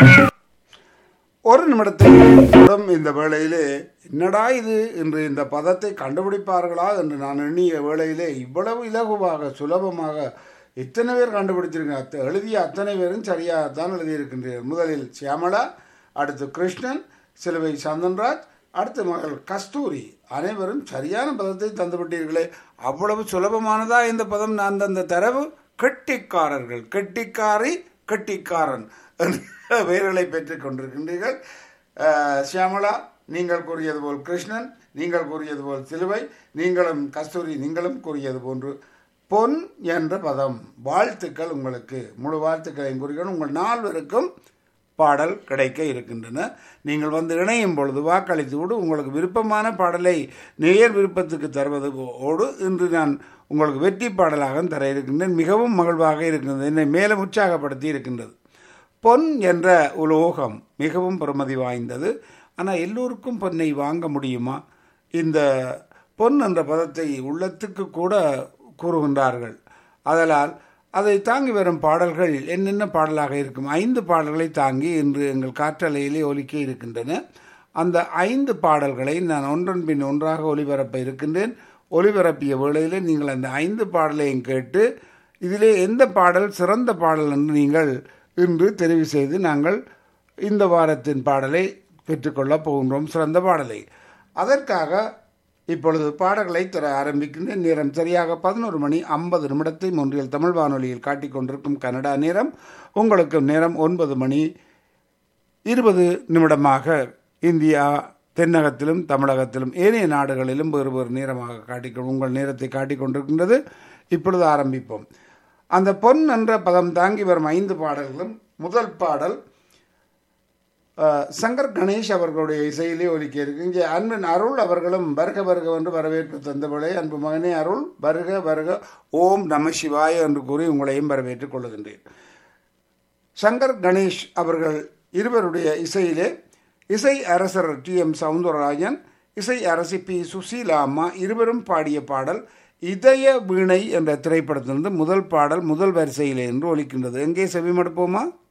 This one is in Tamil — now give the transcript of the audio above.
ஒரு நிமிடத்தில் கூடம் இந்த வேளையிலே என்னடா இது என்று இந்த பதத்தை கண்டுபிடிப்பார்களா என்று நான் எண்ணிய வேளையிலே இவ்வளவு இலகுவாக சுலபமாக எத்தனை பேர் கண்டுபிடிச்சிருங்க அத்த எழுதிய அத்தனை பேரும் சரியாகத்தான் எழுதியிருக்கின்றனர் முதலில் சியாமளா அடுத்து கிருஷ்ணன் சிலுவை சந்தன்ராஜ் அடுத்து மகள் கஸ்தூரி அனைவரும் சரியான பதத்தை தந்துவிட்டீர்களே அவ்வளவு சுலபமானதா இந்த பதம் நான் தந்த தரவு கெட்டிக்காரர்கள் கெட்டிக்காரி கெட்டிக்காரன் என்ற பெயர்களை பெற்றுக் கொண்டிருக்கின்றீர்கள் அஹ், சியாமளா நீங்கள் கூறியது போல் கிருஷ்ணன் நீங்கள் கூறியது போல் சிலுவை நீங்களும் கஸ்தூரி நீங்களும் கூறியது போன்று பொன் என்ற பதம் வாழ்த்துக்கள் உங்களுக்கு முழு வாழ்த்துக்களையும் கூறுகிறேன் உங்கள் நால்வருக்கும் பாடல் கிடைக்க இருக்கின்றன நீங்கள் வந்து இணையும் பொழுது வாக்களித்து விடு உங்களுக்கு விருப்பமான பாடலை நேயர் விருப்பத்துக்கு தருவதோடு இன்று நான் உங்களுக்கு வெற்றி பாடலாக தர இருக்கின்றேன் மிகவும் மகிழ்வாக இருக்கின்றது என்னை மேலும் உற்சாகப்படுத்தி இருக்கின்றது பொன் என்ற உலோகம் மிகவும் பெறுமதி வாய்ந்தது ஆனால் எல்லோருக்கும் பொன்னை வாங்க முடியுமா இந்த பொன் என்ற பதத்தை உள்ளத்துக்கு கூட கூறுகின்றார்கள் அதனால் அதை தாங்கி வரும் பாடல்கள் என்னென்ன பாடலாக இருக்கும் ஐந்து பாடல்களை தாங்கி இன்று எங்கள் காற்றலையிலே ஒலிக்க இருக்கின்றன அந்த ஐந்து பாடல்களை நான் ஒன்றன் பின் ஒன்றாக ஒலிபரப்ப இருக்கின்றேன் ஒலிபரப்பிய வேளையிலே நீங்கள் அந்த ஐந்து பாடலையும் கேட்டு இதிலே எந்த பாடல் சிறந்த பாடல் என்று நீங்கள் இன்று தெரிவு செய்து நாங்கள் இந்த வாரத்தின் பாடலை பெற்றுக்கொள்ளப் போகின்றோம் சிறந்த பாடலை அதற்காக இப்பொழுது பாடல்களை தர ஆரம்பிக்கின்ற நேரம் சரியாக பதினோரு மணி ஐம்பது நிமிடத்தை ஒன்றியல் தமிழ் வானொலியில் காட்டிக் கொண்டிருக்கும் கனடா நேரம் உங்களுக்கு நேரம் ஒன்பது மணி இருபது நிமிடமாக இந்தியா தென்னகத்திலும் தமிழகத்திலும் ஏனைய நாடுகளிலும் வேறு வேறு நேரமாக காட்டிக் உங்கள் நேரத்தை காட்டிக் கொண்டிருக்கின்றது இப்பொழுது ஆரம்பிப்போம் அந்த பொன் என்ற பதம் தாங்கி வரும் ஐந்து பாடல்களும் முதல் பாடல் அஹ், சங்கர் கணேஷ் அவர்களுடைய இசையிலே ஒலிக்க இருக்கு இங்கே அன்பன் அருள் அவர்களும் வருக வருக என்று வரவேற்பு தந்தவளே அன்பு மகனே அருள் வருக வருக ஓம் நம சிவாய என்று கூறி உங்களையும் வரவேற்றுக் கொள்கின்றேன் சங்கர் கணேஷ் அவர்கள் இருவருடைய இசையிலே இசை அரசர் டி எம் சவுந்தரராஜன் இசை அரசி பி சுசீலா அம்மா இருவரும் பாடிய பாடல் இதய வீணை என்ற திரைப்படத்திலிருந்து முதல் பாடல் முதல் வரிசையிலே என்று ஒலிக்கின்றது எங்கே செவிமடுப்போமா